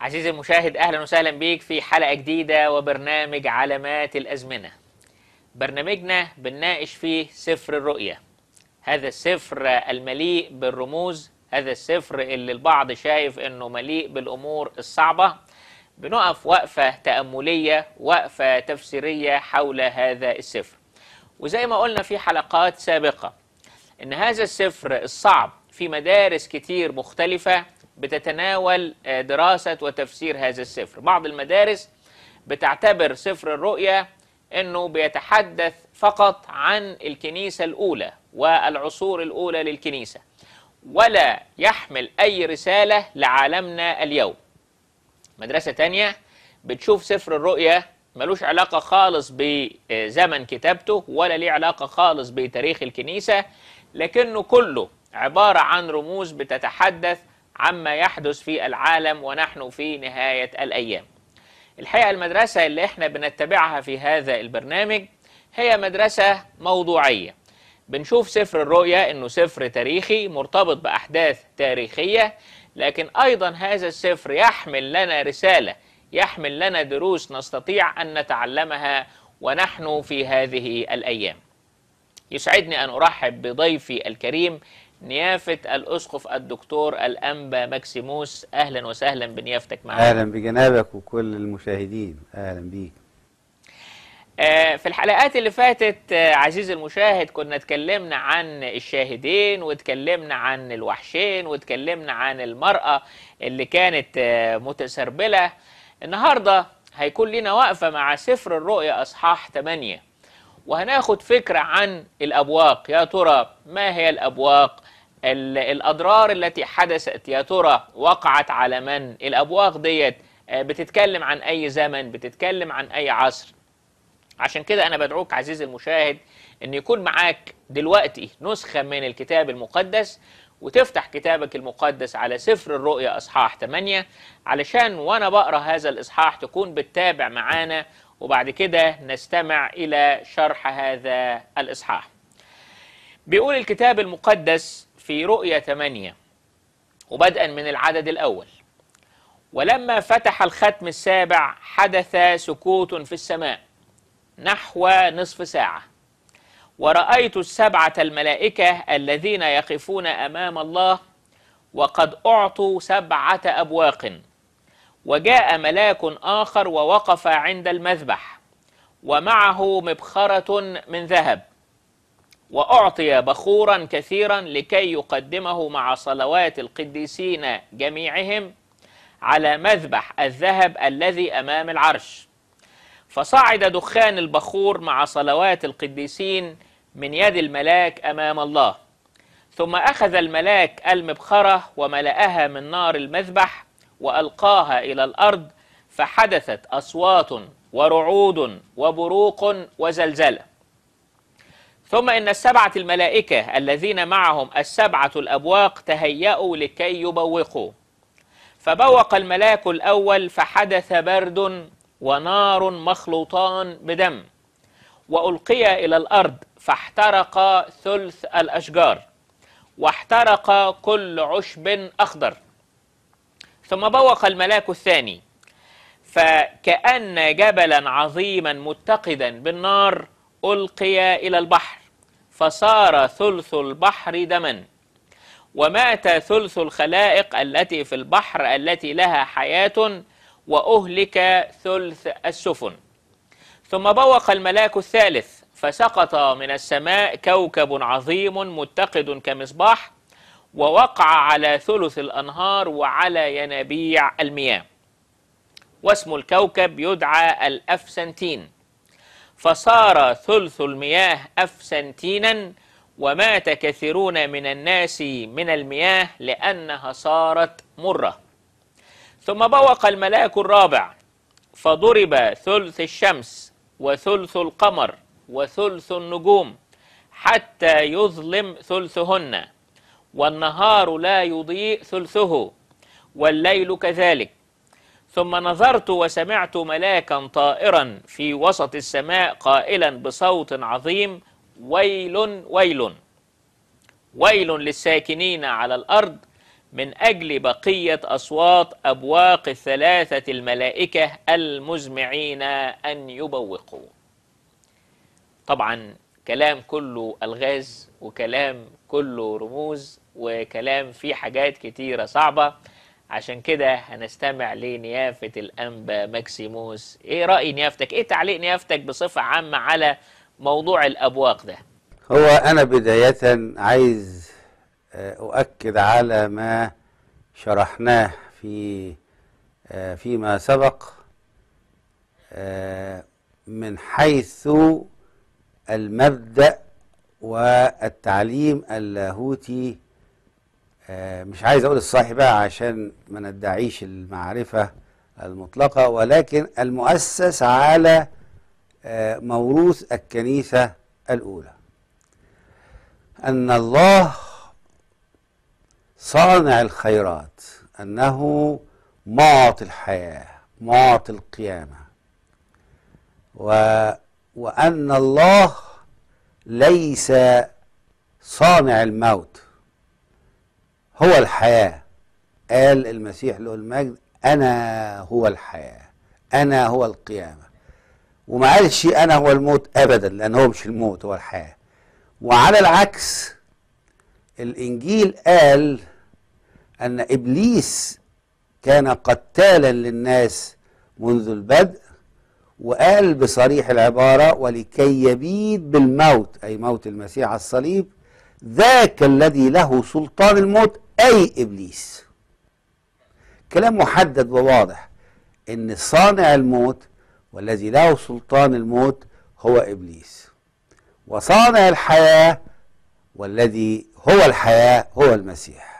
عزيزي المشاهد اهلا وسهلا بيك في حلقه جديده وبرنامج علامات الازمنه. برنامجنا بنناقش فيه سفر الرؤيا. هذا السفر المليء بالرموز، هذا السفر اللي البعض شايف انه مليء بالامور الصعبه. بنقف وقفه تامليه، وقفه تفسيريه حول هذا السفر. وزي ما قلنا في حلقات سابقه ان هذا السفر الصعب في مدارس كتير مختلفه بتتناول دراسة وتفسير هذا السفر بعض المدارس بتعتبر سفر الرؤيا أنه بيتحدث فقط عن الكنيسة الأولى والعصور الأولى للكنيسة ولا يحمل أي رسالة لعالمنا اليوم مدرسة تانية بتشوف سفر الرؤيا ملوش علاقة خالص بزمن كتابته ولا ليه علاقة خالص بتاريخ الكنيسة لكنه كله عبارة عن رموز بتتحدث عما يحدث في العالم ونحن في نهاية الأيام الحقيقة المدرسة اللي احنا بنتبعها في هذا البرنامج هي مدرسة موضوعية بنشوف سفر الرؤيا انه سفر تاريخي مرتبط بأحداث تاريخية لكن أيضا هذا السفر يحمل لنا رسالة يحمل لنا دروس نستطيع أن نتعلمها ونحن في هذه الأيام يسعدني أن أرحب بضيفي الكريم نيافة الأسقف الدكتور الأنبا ماكسيموس أهلا وسهلا بنيافتك معنا اهلا بجنابك وكل المشاهدين اهلا بيك آه، في الحلقات اللي فاتت آه، عزيزي المشاهد كنا اتكلمنا عن الشاهدين واتكلمنا عن الوحشين واتكلمنا عن المرأة اللي كانت آه، متسربلة النهاردة هيكون لنا وقفة مع سفر الرؤيا أصحاح 8 وهناخد فكرة عن الأبواق يا ترى ما هي الأبواق ال- الأضرار التي حدثت يا ترى وقعت على من الأبواق ديت آه، بتتكلم عن أي زمن بتتكلم عن أي عصر عشان كده أنا بدعوك عزيزي المشاهد أن يكون معاك دلوقتي نسخة من الكتاب المقدس وتفتح كتابك المقدس على سفر الرؤيا أصحاح 8 علشان وأنا بقرأ هذا الإصحاح تكون بتتابع معانا وبعد كده نستمع إلى شرح هذا الإصحاح بيقول الكتاب المقدس في رؤيا 8 وبدءا من العدد الأول ولما فتح الختم السابع حدث سكوت في السماء نحو نصف ساعة ورأيت السبعة الملائكة الذين يقفون أمام الله وقد أعطوا سبعة أبواق وجاء ملاك آخر ووقف عند المذبح ومعه مبخرة من ذهب وأعطي بخورا كثيرا لكي يقدمه مع صلوات القديسين جميعهم على مذبح الذهب الذي أمام العرش فصعد دخان البخور مع صلوات القديسين من يد الملاك أمام الله ثم أخذ الملاك المبخرة وملأها من نار المذبح وألقاها إلى الأرض فحدثت أصوات ورعود وبروق وزلزلة ثم إن السبعة الملائكة الذين معهم السبعة الأبواق تهيأوا لكي يبوقوا فبوق الملاك الأول فحدث برد ونار مخلوطان بدم وألقي إلى الأرض فاحترق ثلث الأشجار واحترق كل عشب أخضر ثم بوق الملاك الثاني فكأن جبلا عظيما متقدا بالنار ألقي إلى البحر فصار ثلث البحر دما ومات ثلث الخلائق التي في البحر التي لها حياة وأهلك ثلث السفن ثم بوق الملاك الثالث فسقط من السماء كوكب عظيم متقد كمصباح ووقع على ثلث الأنهار وعلى ينابيع المياه واسم الكوكب يدعى الأفسنتين فصار ثلث المياه أفسنتينا ومات كثيرون من الناس من المياه لأنها صارت مرة ثم بوق الملاك الرابع فضرب ثلث الشمس وثلث القمر وثلث النجوم حتى يظلم ثلثهن والنهار لا يضيء ثلثه والليل كذلك ثم نظرت وسمعت ملاكا طائرا في وسط السماء قائلا بصوت عظيم ويل ويل ويل للساكنين على الارض من أجل بقية أصوات أبواق الثلاثة الملائكة المزمعين أن يبوقوا طبعا كلام كله ألغاز وكلام كله رموز وكلام فيه حاجات كتيرة صعبة عشان كده هنستمع لنيافة الأنبا ماكسيموس ايه رأي نيافتك ايه تعليق نيافتك بصفة عامة على موضوع الأبواق ده هو أنا بداية عايز آه، أؤكد على ما شرحناه في آه، فيما سبق آه، من حيث المبدأ والتعليم اللاهوتي آه، مش عايز أقول الصحي بقى عشان ما ندعيش المعرفة المطلقة ولكن المؤسس على آه، موروث الكنيسة الأولى أن الله صانع الخيرات أنه معطي الحياة معطي القيامة و... وأن الله ليس صانع الموت هو الحياة قال المسيح له المجد أنا هو الحياة أنا هو القيامة وما قالش أنا هو الموت أبدا لأن هو مش الموت هو الحياة وعلى العكس الإنجيل قال أن إبليس كان قتالا للناس منذ البدء وقال بصريح العبارة ولكي يبيد بالموت أي موت المسيح على الصليب ذاك الذي له سلطان الموت أي إبليس كلام محدد وواضح إن صانع الموت والذي له سلطان الموت هو إبليس وصانع الحياة والذي هو الحياة هو المسيح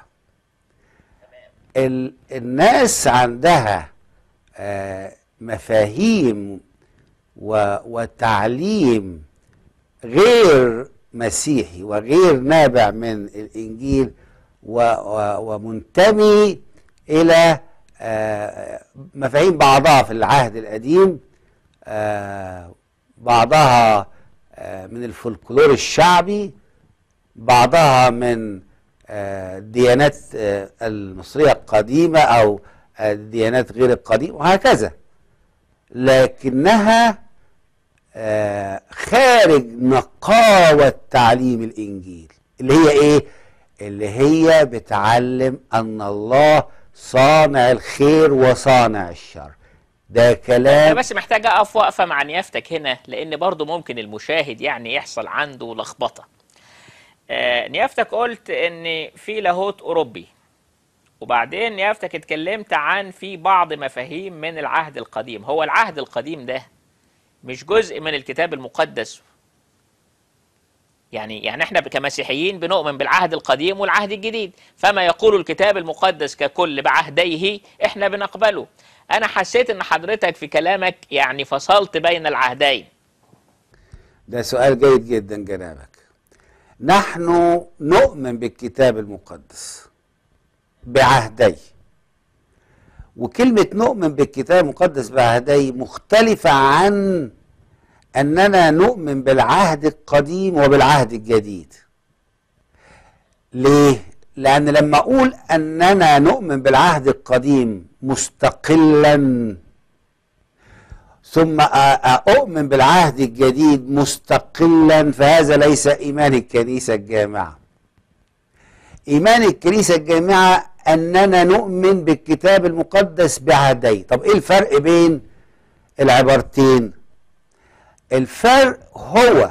ال الناس عندها آه مفاهيم و وتعليم غير مسيحي وغير نابع من الإنجيل و و ومنتمي إلى آه مفاهيم بعضها في العهد القديم آه بعضها آه من الفولكلور الشعبي بعضها من الديانات المصرية القديمة أو الديانات غير القديمة وهكذا لكنها خارج نقاوة تعليم الإنجيل اللي هي إيه؟ اللي هي بتعلم أن الله صانع الخير وصانع الشر ده أنا كلام بس محتاج أقف وقفة مع نيافتك هنا لأن برضو ممكن المشاهد يعني يحصل عنده لخبطة آه، نيافتك قلت ان في لاهوت اوروبي وبعدين نيافتك اتكلمت عن في بعض مفاهيم من العهد القديم هو العهد القديم ده مش جزء من الكتاب المقدس يعني يعني احنا كمسيحيين بنؤمن بالعهد القديم والعهد الجديد فما يقول الكتاب المقدس ككل بعهديه احنا بنقبله انا حسيت ان حضرتك في كلامك يعني فصلت بين العهدين ده سؤال جيد جدا جنابك نحن نؤمن بالكتاب المقدس بعهدي وكلمة نؤمن بالكتاب المقدس بعهدي مختلفة عن أننا نؤمن بالعهد القديم وبالعهد الجديد ليه؟ لأن لما أقول أننا نؤمن بالعهد القديم مستقلا ثم أ- أؤمن بالعهد الجديد مستقلا فهذا ليس إيمان الكنيسة الجامعة إيمان الكنيسة الجامعة أننا نؤمن بالكتاب المقدس بعهدي طب إيه الفرق بين العبارتين الفرق هو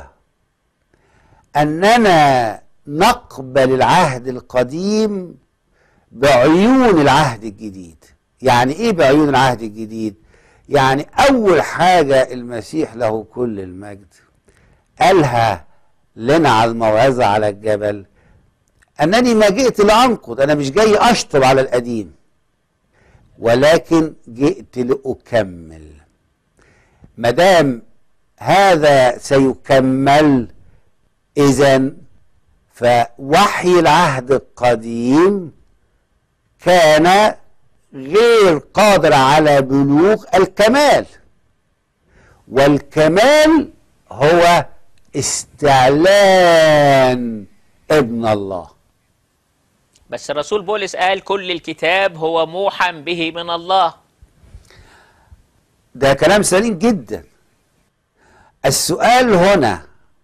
أننا نقبل العهد القديم بعيون العهد الجديد يعني ايه بعيون العهد الجديد يعني اول حاجة المسيح له كل المجد قالها لنا على الموعظة على الجبل انني ما جئت لانقض انا مش جاي اشطب على القديم ولكن جئت لاكمل مدام هذا سيكمل اذا فوحي العهد القديم كان غير قادر على بلوغ الكمال والكمال هو استعلان ابن الله بس الرسول بولس قال كل الكتاب هو موحى به من الله ده كلام سليم جدا السؤال هنا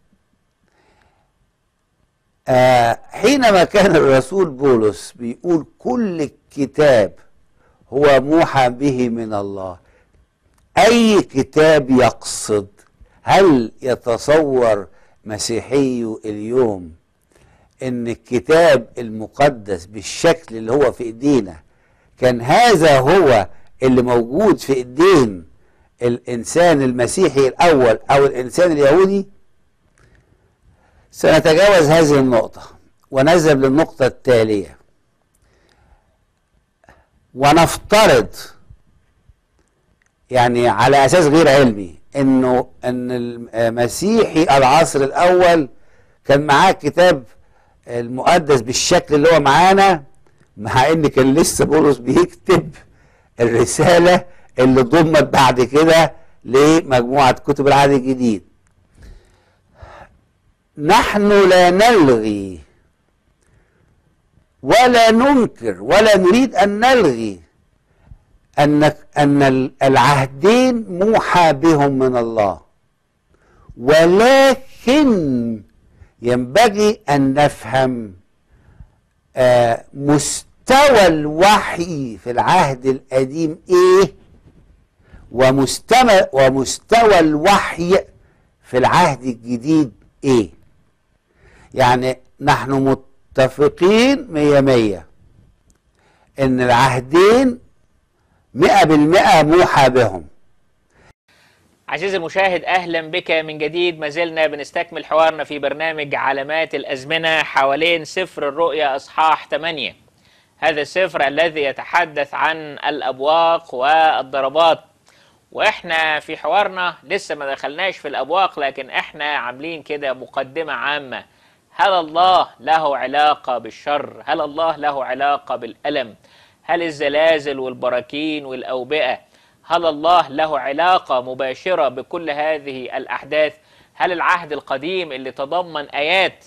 آه حينما كان الرسول بولس بيقول كل الكتاب هو موحى به من الله أي كتاب يقصد هل يتصور مسيحي اليوم ان الكتاب المقدس بالشكل اللي هو في ايدينا كان هذا هو اللي موجود في ايدين الانسان المسيحي الاول او الانسان اليهودي سنتجاوز هذه النقطة ونذهب للنقطة التالية ونفترض يعني على اساس غير علمي انه ان المسيحي العصر الاول كان معاه كتاب المقدس بالشكل اللي هو معانا مع ان كان لسه بولس بيكتب الرساله اللي ضمت بعد كده لمجموعه كتب العهد الجديد نحن لا نلغي ولا ننكر ولا نريد ان نلغي ان ان العهدين موحى بهم من الله ولكن ينبغي ان نفهم آه مستوى الوحي في العهد القديم ايه ومستوى ومستوى الوحي في العهد الجديد ايه يعني نحن متفقين مية مية ان العهدين مئة بالمئة موحى بهم عزيزي المشاهد اهلا بك من جديد ما زلنا بنستكمل حوارنا في برنامج علامات الازمنه حوالين سفر الرؤيا اصحاح 8 هذا السفر الذي يتحدث عن الابواق والضربات واحنا في حوارنا لسه ما دخلناش في الابواق لكن احنا عاملين كده مقدمه عامه هل الله له علاقه بالشر هل الله له علاقه بالالم هل الزلازل والبراكين والاوبئه هل الله له علاقة مباشرة بكل هذه الأحداث؟ هل العهد القديم اللي تضمن آيات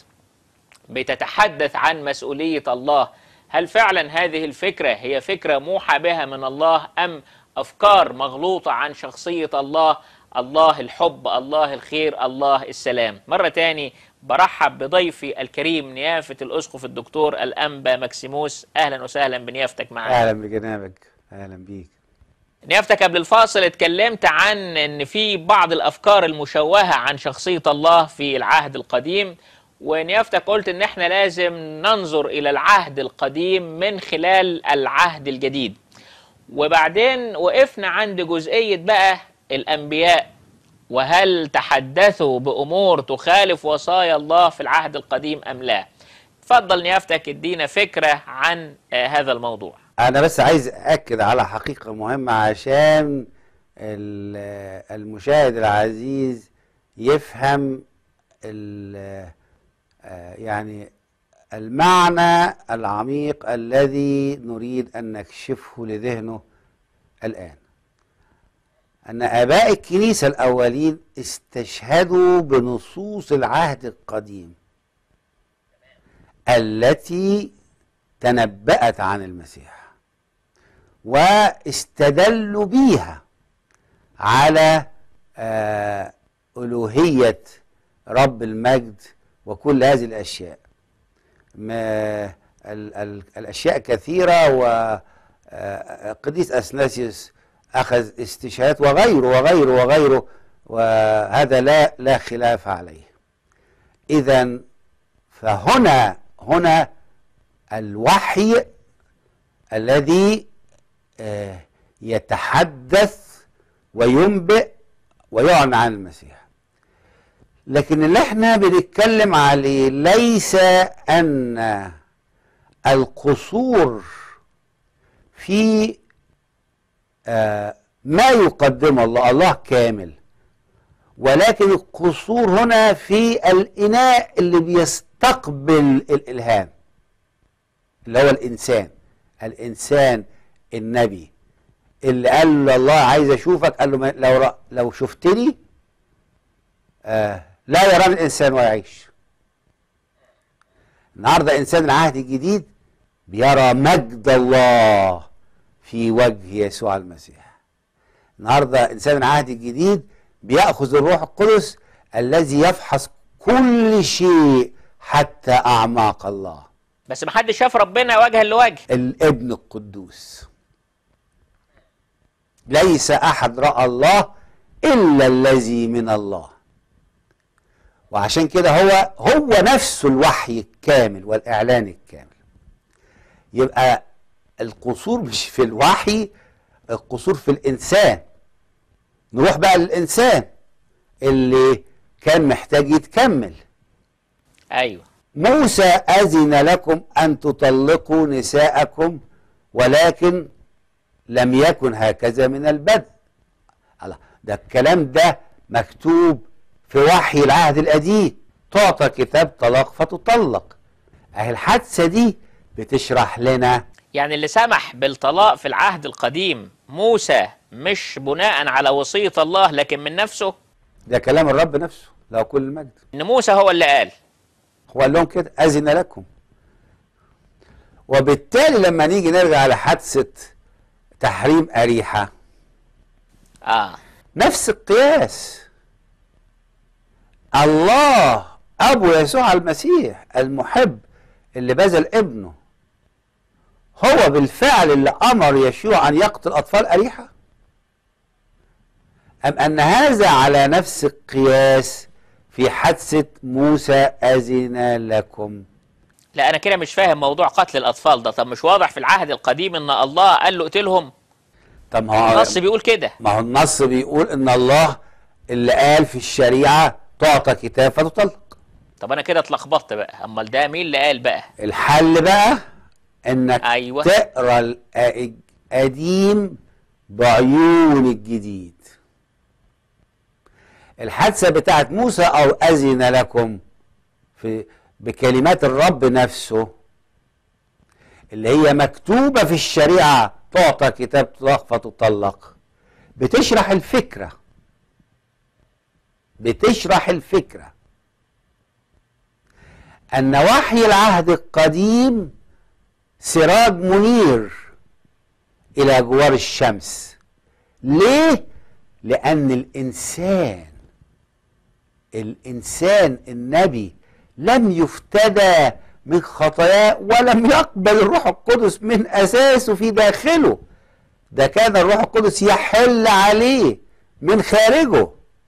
بتتحدث عن مسؤولية الله هل فعلا هذه الفكرة هي فكرة موحى بها من الله أم أفكار مغلوطة عن شخصية الله الله الحب الله الخير الله السلام مرة تاني برحب بضيفي الكريم نيافة الأسقف الدكتور الأنبا مكسيموس أهلا وسهلا بنيافتك معنا اهلا بجنابك اهلا بيك نيافتك قبل الفاصل اتكلمت عن ان في بعض الافكار المشوهه عن شخصيه الله في العهد القديم ونيافتك قلت ان احنا لازم ننظر الى العهد القديم من خلال العهد الجديد وبعدين وقفنا عند جزئيه بقى الانبياء وهل تحدثوا بامور تخالف وصايا الله في العهد القديم ام لا اتفضل نيافتك ادينا فكره عن آه هذا الموضوع انا بس عايز اكد على حقيقه مهمه عشان المشاهد العزيز يفهم يعني المعنى العميق الذي نريد ان نكشفه لذهنه الان ان اباء الكنيسه الاولين استشهدوا بنصوص العهد القديم التي تنبأت عن المسيح واستدلوا بيها على آه ألوهية رب المجد وكل هذه الأشياء ما ال ال الأشياء كثيرة وقديس أثناسيوس أخذ استشهاد وغيره وغيره وغيره وهذا لا لا خلاف عليه إذا فهنا هنا الوحي الذي يتحدث وينبئ ويعلن عن المسيح لكن اللي احنا بنتكلم عليه ليس ان القصور في ما يقدمه الله الله كامل ولكن القصور هنا في الاناء اللي بيستقبل الالهام اللي هو الانسان الانسان النبي اللي قال له الله عايز اشوفك قال له لو لو شفتني آه لا يراني الانسان ويعيش النهارده انسان العهد الجديد بيرى مجد الله في وجه يسوع المسيح النهارده انسان العهد الجديد بياخذ الروح القدس الذي يفحص كل شيء حتى اعماق الله بس محدش شاف ربنا وجها لوجه الابن القدوس ليس احد راى الله الا الذي من الله وعشان كده هو هو نفسه الوحي الكامل والاعلان الكامل يبقى القصور مش في الوحي القصور في الانسان نروح بقى للانسان اللي كان محتاج يتكمل ايوه موسى أذن لكم أن تطلقوا نساءكم ولكن لم يكن هكذا من البدء الله ده الكلام ده مكتوب في وحي العهد القديم تعطى كتاب طلاق فتطلق اهي الحادثة دي بتشرح لنا يعني اللي سمح بالطلاق في العهد القديم موسى مش بناء على وصية الله لكن من نفسه ده كلام الرب نفسه له كل المجد ان موسى هو اللي قال هو قال لهم كده أذن لكم وبالتالي لما نيجي نرجع لحادثة تحريم أريحة اه نفس القياس الله ابو يسوع المسيح المحب اللي بذل ابنه هو بالفعل اللي امر يشوع ان يقتل اطفال اريحه ام ان هذا على نفس القياس في حادثه موسى اذن لكم لا انا كده مش فاهم موضوع قتل الاطفال ده طب مش واضح في العهد القديم ان الله قال له اقتلهم طب ما هو النص بيقول كده ما هو النص بيقول ان الله اللي قال في الشريعه تعطى كتاب فتطلق طب انا كده اتلخبطت بقى امال ده مين اللي قال بقى الحل بقى انك أيوة. تقرا القديم بعيون الجديد الحادثه بتاعت موسى او اذن لكم في بكلمات الرب نفسه اللي هي مكتوبه في الشريعه تعطى كتاب طلاق فتطلق بتشرح الفكره بتشرح الفكره ان وحي العهد القديم سراج منير الى جوار الشمس ليه لان الانسان الانسان النبي لم يفتدى من خطاياه ولم يقبل الروح القدس من اساسه في داخله ده كان الروح القدس يحل عليه من خارجه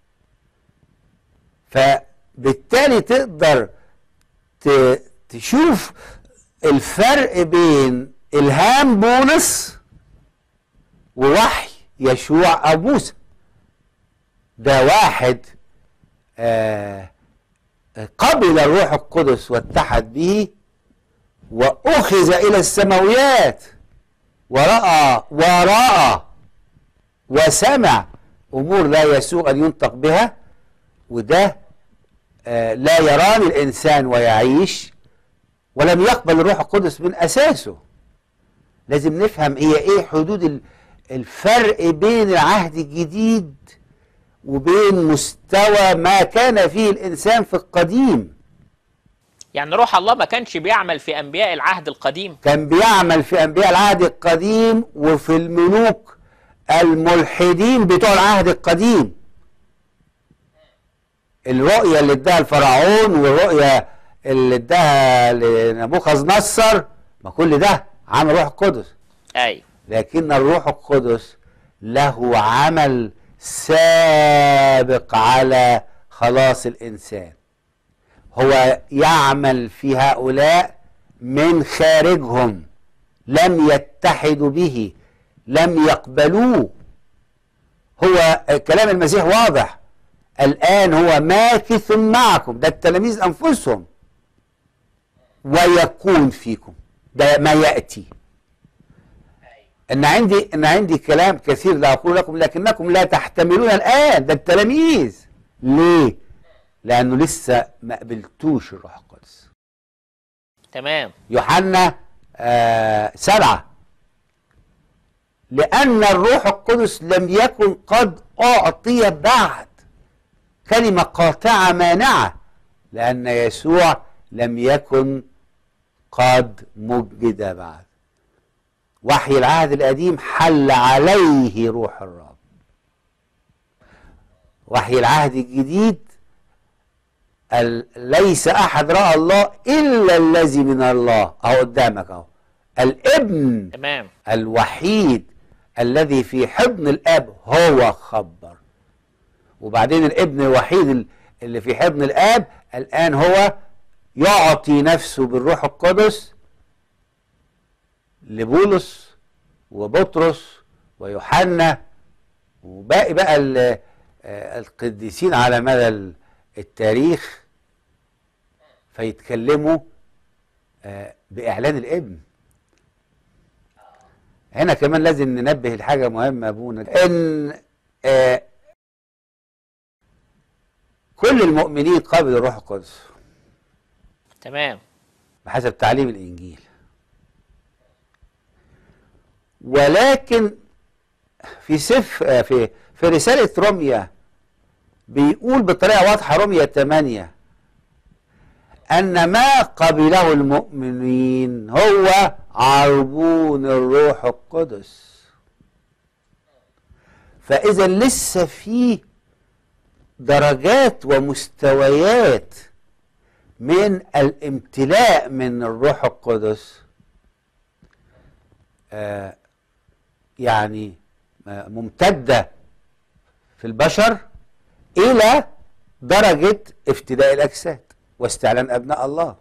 فبالتالي تقدر ت- تشوف الفرق بين الهام بولس ووحي يشوع او موسى ده واحد آه قبل الروح القدس واتحد به واخذ الى السماويات وراى وراى وسمع امور لا يسوغ ان ينطق بها وده آه لا يراني الانسان ويعيش ولم يقبل الروح القدس من اساسه لازم نفهم هي ايه حدود ال- الفرق بين العهد الجديد وبين مستوى ما كان فيه الانسان في القديم يعني روح الله ما كانش بيعمل في انبياء العهد القديم كان بيعمل في انبياء العهد القديم وفي الملوك الملحدين بتوع العهد القديم الرؤية اللي اداها الفرعون والرؤية اللي اداها لنبوخذ نصر ما كل ده عمل روح القدس ايوه لكن الروح القدس له عمل سابق على خلاص الانسان هو يعمل في هؤلاء من خارجهم لم يتحدوا به لم يقبلوه هو كلام المسيح واضح الآن هو ماكث معكم ده التلاميذ أنفسهم ويكون فيكم ده ما يأتي ان عندي ان عندي كلام كثير لا اقول لكم لكنكم لا تحتملون الان ده التلاميذ ليه لانه لسه ما قبلتوش الروح القدس تمام يوحنا آه سبعة لأن الروح القدس لم يكن قد أعطي بعد كلمة قاطعة مانعة لأن يسوع لم يكن قد مجد بعد وحي العهد القديم حل عليه روح الرب وحي العهد الجديد ال- ليس احد راى الله الا الذي من الله اهو قدامك اهو الابن تمام الوحيد الذي في حضن الاب هو خبر وبعدين الابن الوحيد ال- اللي في حضن الاب الان هو يعطي نفسه بالروح القدس لبولس وبطرس ويوحنا وباقي بقى ال- آه، القديسين على مدى ال- التاريخ فيتكلموا آه، بإعلان الابن هنا كمان لازم ننبه لحاجة مهمة يا ابونا ان آه، كل المؤمنين قبلوا الروح القدس تمام بحسب تعليم الانجيل ولكن في سف آه، في في رسالة روميا بيقول بطريقة واضحة روميا 8 أن ما قبله المؤمنين هو عربون الروح القدس فإذا لسه في درجات ومستويات من الامتلاء من الروح القدس آه يعني آه، ممتدة في البشر إلى درجة افتداء الأجساد واستعلان أبناء الله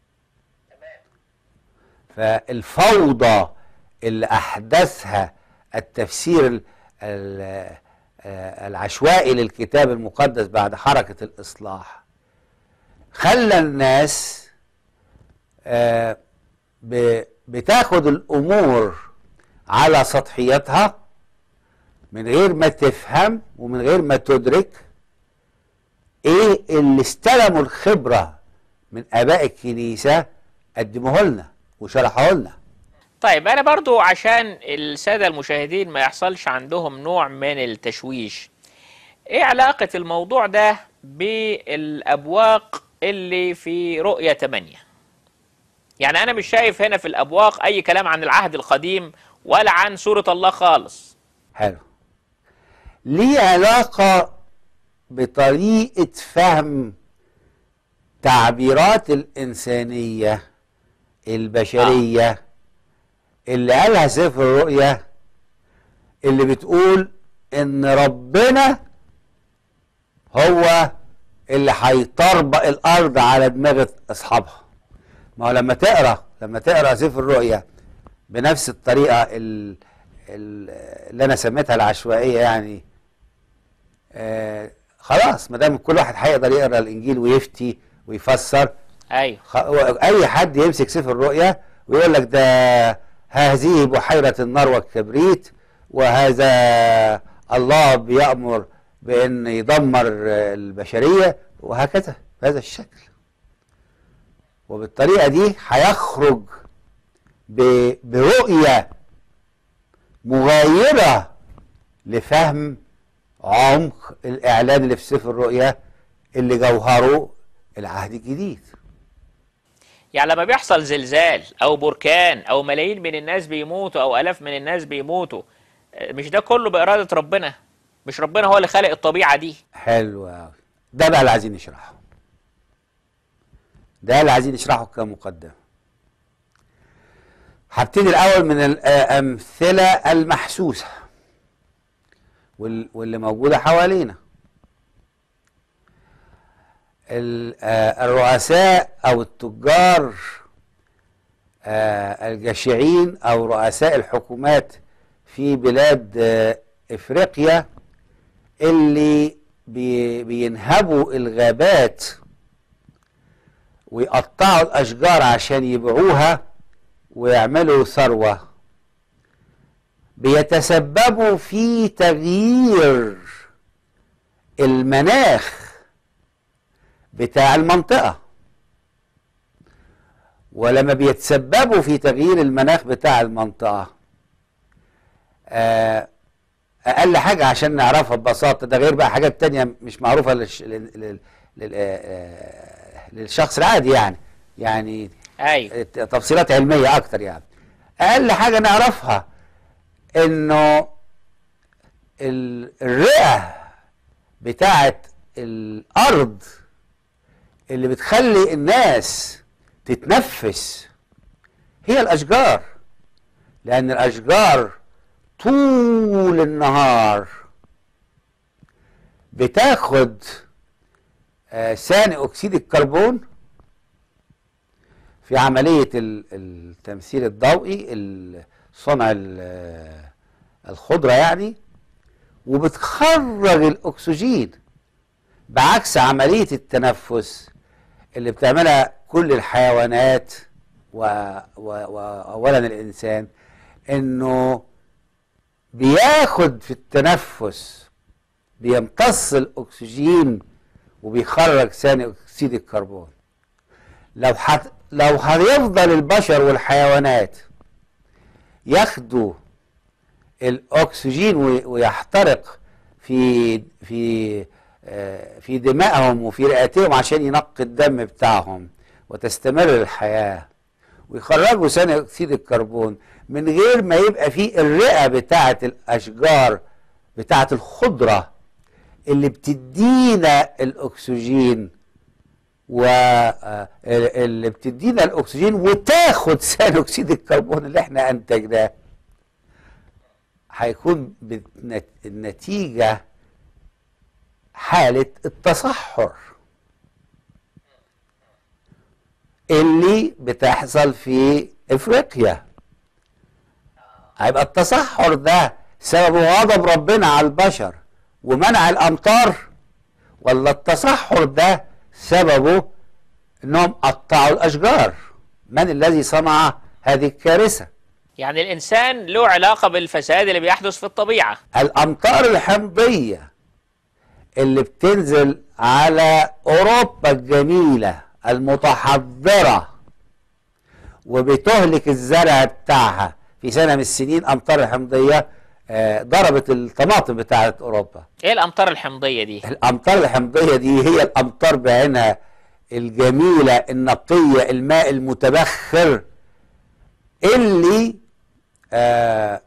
فالفوضى اللي أحدثها التفسير ال- ال- آه، العشوائي للكتاب المقدس بعد حركة الإصلاح خلى الناس آه، ب- بتاخد الامور على سطحيتها من غير ما تفهم ومن غير ما تدرك ايه اللي استلموا الخبره من اباء الكنيسه قدموه لنا وشرحوه لنا طيب انا برضو عشان السادة المشاهدين ما يحصلش عندهم نوع من التشويش ايه علاقة الموضوع ده بالابواق اللي في رؤية 8 يعني انا مش شايف هنا في الابواق اي كلام عن العهد القديم ولا عن سورة الله خالص حلو ليه علاقه بطريقه فهم تعبيرات الانسانيه البشريه اللي قالها سفر الرؤيا اللي بتقول ان ربنا هو اللي هيطربق الارض على دماغ اصحابها ما هو لما تقرا لما تقرا سفر الرؤيا بنفس الطريقه ال- ال- اللي انا سميتها العشوائيه يعني آه خلاص ما دام كل واحد هيقدر يقرا الانجيل ويفتي ويفسر ايوه خ- اي حد يمسك سفر الرؤيا ويقول لك ده هذه بحيرة النار والكبريت وهذا الله بيأمر بأن يدمر البشرية وهكذا بهذا الشكل وبالطريقة دي هيخرج ب- برؤية مغايرة لفهم عمق الإعلان اللي في سفر الرؤيا اللي جوهره العهد الجديد يعني لما بيحصل زلزال او بركان او ملايين من الناس بيموتوا او الاف من الناس بيموتوا آه، مش ده كله بإرادة ربنا مش ربنا هو اللي خلق الطبيعة دي حلو قوي ده بقى اللي عايزين نشرحه ده اللي عايزين نشرحه كمقدمة هبتدي الأول من الأمثلة المحسوسة وال- واللي موجودة حوالينا ال- آه، الرؤساء أو التجار آه، الجشعين أو رؤساء الحكومات في بلاد آه، إفريقيا اللي بي بينهبوا الغابات ويقطعوا الأشجار عشان يبيعوها ويعملوا ثروة بيتسببوا في تغيير المناخ بتاع المنطقة ولما بيتسببوا في تغيير المناخ بتاع المنطقة آه اقل حاجه عشان نعرفها ببساطه ده غير بقى حاجات تانية مش معروفه للش... لل... لل... لل... آه، للشخص العادي يعني يعني ايوه تفصيلات علمية أكتر يعني أقل حاجة نعرفها إنه ال- الرئة بتاعت الأرض اللي بتخلي الناس تتنفس هي الأشجار لأن الأشجار طول النهار بتاخد آه، ثاني أكسيد الكربون في عملية ال- التمثيل الضوئي ال- صنع ال- الخضرة يعني وبتخرج الأكسجين بعكس عملية التنفس اللي بتعملها كل الحيوانات و... و... وأولا الإنسان إنه بياخد في التنفس بيمتص الأكسجين وبيخرج ثاني أكسيد الكربون لو حت... لو هيفضل البشر والحيوانات ياخدوا الاكسجين وي- ويحترق في في آه، في دمائهم وفي رئتهم عشان ينقي الدم بتاعهم وتستمر الحياه ويخرجوا ثاني اكسيد الكربون من غير ما يبقى في الرئه بتاعه الاشجار بتاعه الخضره اللي بتدينا الاكسجين واللي بتدينا الاكسجين وتاخد ثاني اكسيد الكربون اللي احنا انتجناه هيكون بالنت- النتيجه حاله التصحر اللي بتحصل في افريقيا هيبقى التصحر ده سببه غضب ربنا على البشر ومنع الامطار ولا التصحر ده سببه انهم قطعوا الاشجار من الذي صنع هذه الكارثه يعني الانسان له علاقه بالفساد اللي بيحدث في الطبيعه الامطار الحمضيه اللي بتنزل على اوروبا الجميله المتحضره وبتهلك الزرع بتاعها في سنه من السنين امطار الحمضيه آه، ضربت الطماطم بتاعت اوروبا ايه الامطار الحمضيه دي الامطار الحمضيه دي هي الامطار بعينها الجميله النقيه الماء المتبخر اللي آه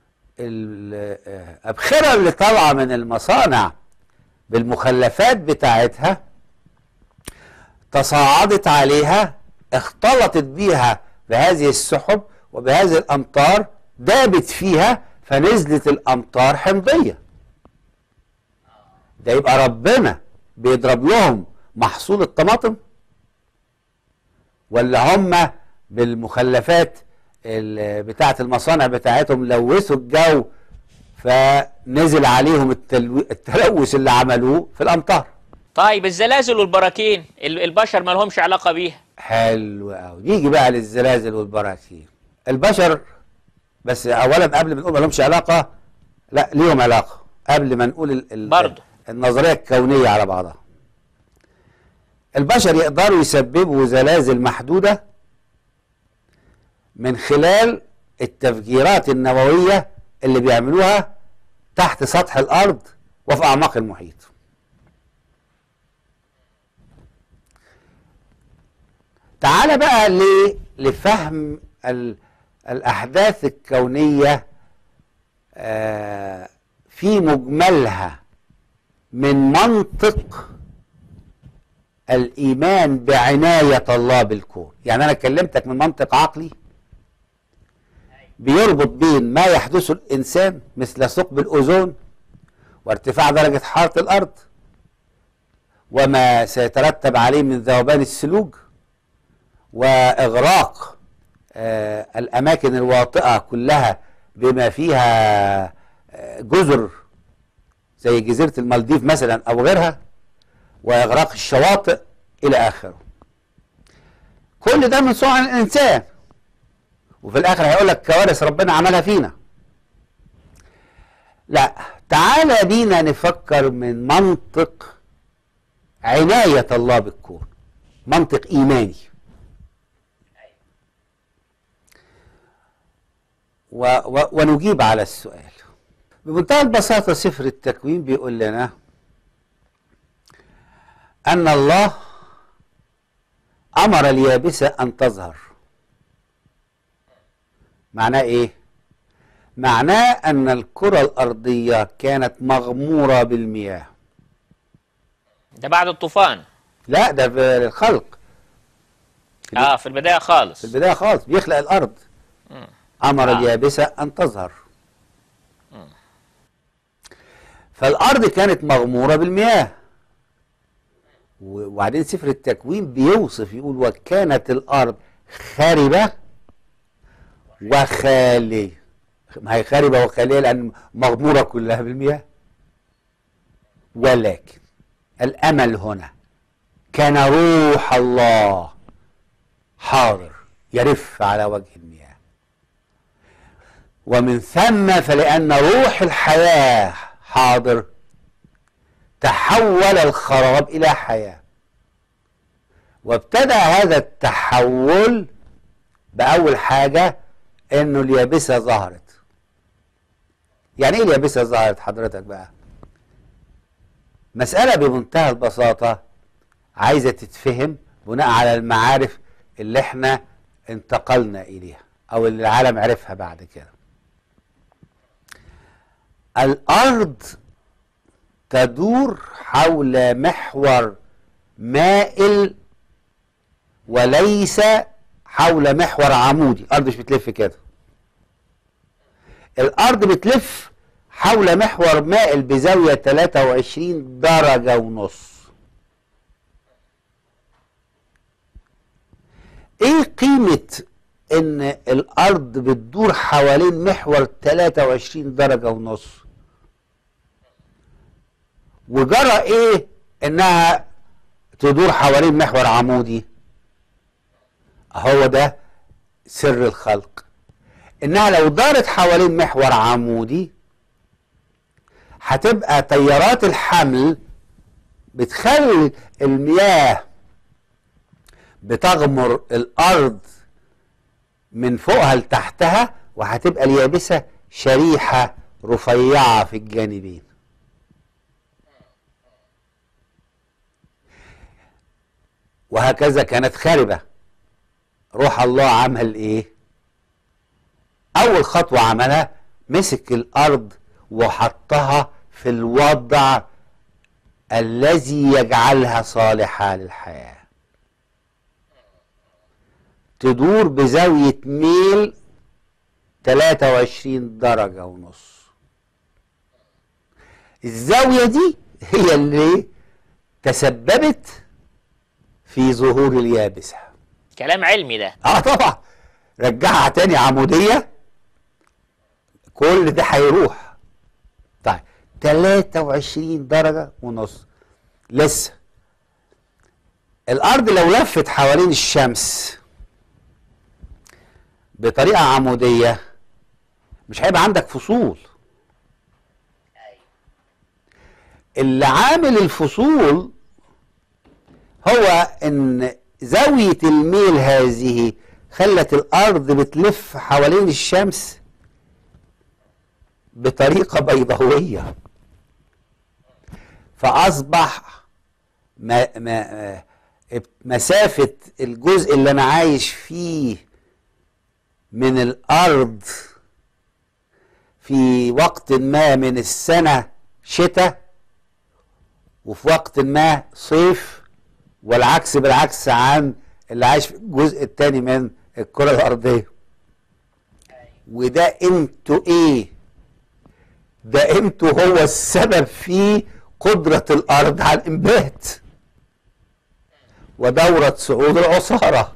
الابخره اللي طالعه من المصانع بالمخلفات بتاعتها تصاعدت عليها اختلطت بيها بهذه السحب وبهذه الامطار دابت فيها فنزلت الامطار حمضيه ده يبقى ربنا بيضرب لهم محصول الطماطم ولا هم بالمخلفات ال- بتاعة المصانع بتاعتهم لوثوا الجو فنزل عليهم التلو... التلوث اللي عملوه في الامطار طيب الزلازل والبراكين ال- البشر ما لهمش علاقه بيها حلو قوي نيجي بقى للزلازل والبراكين البشر بس اولا قبل ما نقول ما لهمش علاقه لا ليهم علاقه قبل ما نقول ال... ال... برضو. النظريه الكونيه على بعضها البشر يقدروا يسببوا زلازل محدوده من خلال التفجيرات النوويه اللي بيعملوها تحت سطح الارض وفي اعماق المحيط تعال بقى ل- لفهم ال- الأحداث الكونية آه، في مجملها من منطق الإيمان بعناية الله بالكون يعني أنا كلمتك من منطق عقلي بيربط بين ما يحدثه الإنسان مثل ثقب الأوزون وارتفاع درجة حرارة الأرض وما سيترتب عليه من ذوبان الثلوج واغراق آه، الاماكن الواطئه كلها بما فيها آه، جزر زي جزيره المالديف مثلا او غيرها واغراق الشواطئ الى اخره كل ده من صنع الانسان وفي الاخر هيقول لك كوارث ربنا عملها فينا لا تعالى بينا نفكر من منطق عنايه الله بالكون منطق ايماني و و ونجيب على السؤال بمنتهى البساطة سفر التكوين بيقول لنا أن الله امر اليابسه ان تظهر معناه ايه معناه ان الكره الارضيه كانت مغموره بالمياه ده بعد الطوفان لا ده في الخلق اه في البدايه خالص في البدايه خالص بيخلق الارض مم. امر آه. اليابسه ان تظهر فالارض كانت مغموره بالمياه و- وبعدين سفر التكوين بيوصف يقول وكانت الارض خاربه وخاليه ما هي خاربه وخاليه لان مغموره كلها بالمياه ولكن الامل هنا كان روح الله حاضر يرف على وجه المياه ومن ثم فلأن روح الحياة حاضر تحول الخراب إلى حياة وابتدأ هذا التحول بأول حاجة إنه اليابسة ظهرت يعني إيه اليابسة ظهرت حضرتك بقى مسألة بمنتهى البساطة عايزة تتفهم بناء على المعارف اللي احنا انتقلنا إليها أو اللي العالم عرفها بعد كده الأرض تدور حول محور مائل وليس حول محور عمودي الأرض مش بتلف كده الأرض بتلف حول محور مائل بزاوية 23 درجة ونص ايه قيمة ان الارض بتدور حوالين محور 23 درجة ونص وجرى ايه انها تدور حوالين محور عمودي هو ده سر الخلق انها لو دارت حوالين محور عمودي هتبقى تيارات الحمل بتخلي المياه بتغمر الارض من فوقها لتحتها وهتبقى اليابسه شريحه رفيعه في الجانبين وهكذا كانت خاربه روح الله عمل ايه اول خطوه عملها مسك الارض وحطها في الوضع الذي يجعلها صالحه للحياه تدور بزاوية ميل 23 درجة ونص الزاوية دي هي اللي تسببت في ظهور اليابسة كلام علمي ده اه طبعا رجعها تاني عمودية كل ده هيروح طيب 23 درجة ونص لسه الأرض لو لفت حوالين الشمس بطريقة عمودية مش هيبقى عندك فصول اللي عامل الفصول هو ان زاوية الميل هذه خلت الارض بتلف حوالين الشمس بطريقة بيضاوية فاصبح ما ما مسافة الجزء اللي انا عايش فيه من الارض في وقت ما من السنة شتاء وفي وقت ما صيف والعكس بالعكس عن اللي عايش في الجزء الثاني من الكرة الأرضية وده قيمته إيه؟ ده قيمته هو السبب في قدرة الأرض على الإنبات ودورة صعود العصارة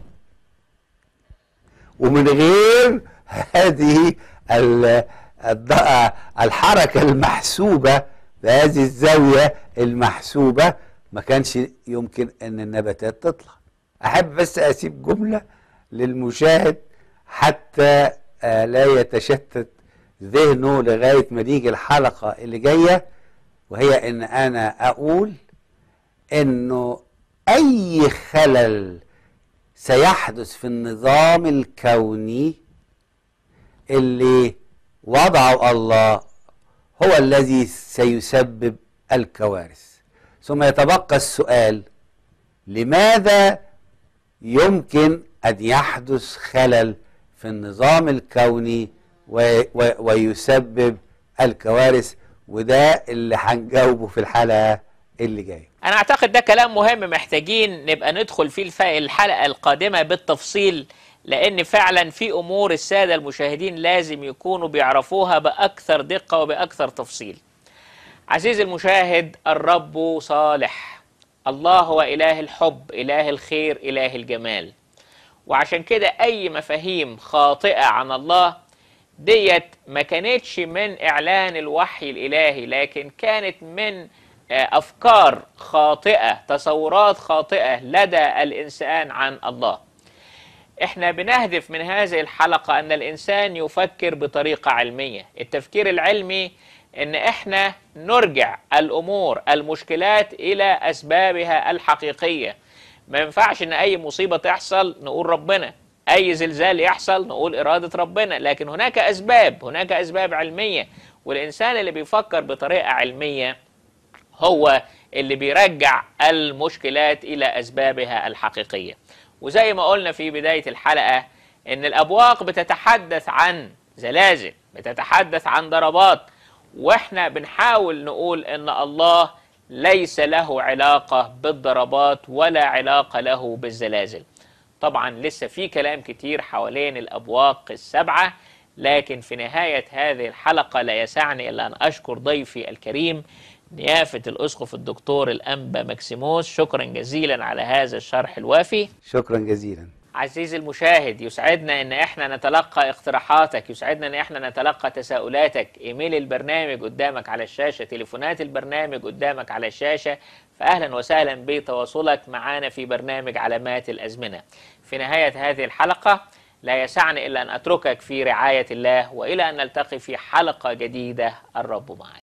ومن غير هذه ال- الض- الحركة المحسوبة بهذه الزاوية المحسوبة ما كانش يمكن ان النباتات تطلع احب بس اسيب جملة للمشاهد حتى آه، لا يتشتت ذهنه لغاية ما تيجي الحلقة اللي جاية وهي ان انا اقول انه اي خلل سيحدث في النظام الكوني اللي وضعه الله هو الذي سيسبب الكوارث ثم يتبقى السؤال لماذا يمكن أن يحدث خلل في النظام الكوني و و ويسبب الكوارث وده اللي هنجاوبه في الحلقة اللي جاية انا اعتقد ده كلام مهم محتاجين نبقى ندخل فيه الف- الحلقة القادمة بالتفصيل لان فعلا في امور السادة المشاهدين لازم يكونوا بيعرفوها باكثر دقة وباكثر تفصيل عزيزي المشاهد الرب صالح الله هو اله الحب اله الخير اله الجمال وعشان كده اي مفاهيم خاطئة عن الله ديت ما كانتش من اعلان الوحي الالهي لكن كانت من آه، افكار خاطئة تصورات خاطئة لدى الانسان عن الله احنا بنهدف من هذه الحلقة ان الانسان يفكر بطريقة علمية التفكير العلمي ان احنا نرجع الامور المشكلات الى اسبابها الحقيقية ما ينفعش ان اي مصيبة تحصل نقول ربنا اي زلزال يحصل نقول ارادة ربنا لكن هناك اسباب هناك اسباب علمية والانسان اللي بيفكر بطريقة علمية هو اللي بيرجع المشكلات الى اسبابها الحقيقيه وزي ما قلنا في بدايه الحلقه ان الابواق بتتحدث عن زلازل بتتحدث عن ضربات واحنا بنحاول نقول ان الله ليس له علاقه بالضربات ولا علاقه له بالزلازل طبعا لسه في كلام كتير حوالين الابواق السبعه لكن في نهايه هذه الحلقه لا يسعني الا ان اشكر ضيفي الكريم نيافه الاسقف الدكتور الانبا مكسيموس شكرا جزيلا على هذا الشرح الوافي شكرا جزيلا عزيزي المشاهد يسعدنا ان احنا نتلقى اقتراحاتك يسعدنا ان احنا نتلقى تساؤلاتك ايميل البرنامج قدامك على الشاشة تليفونات البرنامج قدامك على الشاشة فاهلا وسهلا بتواصلك معنا في برنامج علامات الازمنة في نهاية هذه الحلقة لا يسعني الا ان اتركك في رعاية الله والى ان نلتقي في حلقة جديدة الرب معك